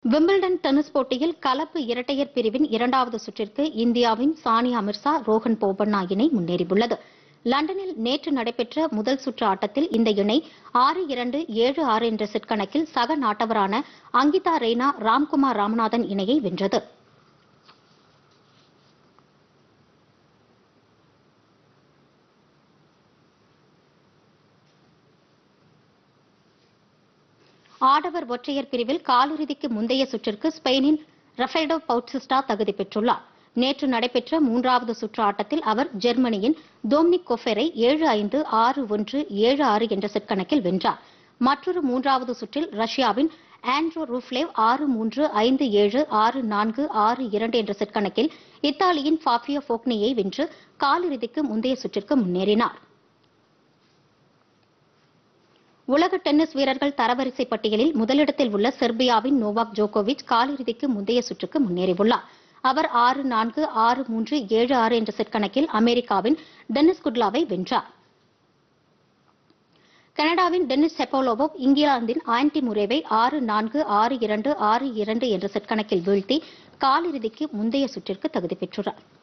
Wimbledon tennis போட்டியில் கலப்பு இரட்டையர் பிரிவின் இரண்டாவது சுற்றிற்கு இந்தியாவின் சானியா மிர்சா ரோஹன் போபண்ணா இணை முன்னேறியுள்ளது லண்டனில் நேற்று நடைபெற்ற முதல் சுற்று ஆட்டத்தில் இந்த இணை ஆறு இரண்டு ஏழு ஆறு என்ற செட் கணக்கில் சக நாட்டவரான அங்கிதா ரெய்னா ராம்குமார் ராமநாதன் இணையை வென்றது ஆடவர் ஒற்றையர் பிரிவில் காலிறுதிக்கு முந்தைய சுற்றிற்கு ஸ்பெயினின் ரஃபேல்டோ பவுட்சிஸ்டா தகுதி பெற்றுள்ளார் நேற்று நடைபெற்ற மூன்றாவது சுற்று ஆட்டத்தில் அவர் ஜெர்மனியின் டோம்னிக் கொஃபெரை ஏழு ஐந்து ஆறு ஒன்று ஏழு ஆறு என்ற செட் கணக்கில் வென்றார் மற்றொரு மூன்றாவது சுற்றில் ரஷ்யாவின் ஆண்ட்ரோ ரூஃப்லேவ் ஆறு மூன்று ஐந்து ஏழு ஆறு நான்கு ஆறு இரண்டு என்ற செட் கணக்கில் இத்தாலியின் ஃபாபியோ ஃபோக்னியை வென்று காலிறுதிக்கு முந்தைய சுற்றிற்கு முன்னேறினார் உலக டென்னிஸ் வீரர்கள் தரவரிசை பட்டியலில் முதலிடத்தில் உள்ள செர்பியாவின் நோவாக் ஜோகோவிச் காலிறுதிக்கு முந்தைய சுற்றுக்கு முன்னேறியுள்ளார் அவர் ஆறு நான்கு ஆறு மூன்று ஏழு ஆறு என்ற செட் கணக்கில் அமெரிக்காவின் டென்னிஸ் குட்லாவை வென்றார் கனடாவின் டென்னிஸ் செப்போலோவோ இங்கிலாந்தின் ஆன்டி முரேவை ஆறு நான்கு ஆறு இரண்டு ஆறு இரண்டு என்ற செட் கணக்கில் வீழ்த்தி காலிறுதிக்கு முந்தைய சுற்றிற்கு தகுதி பெற்றுள்ளார்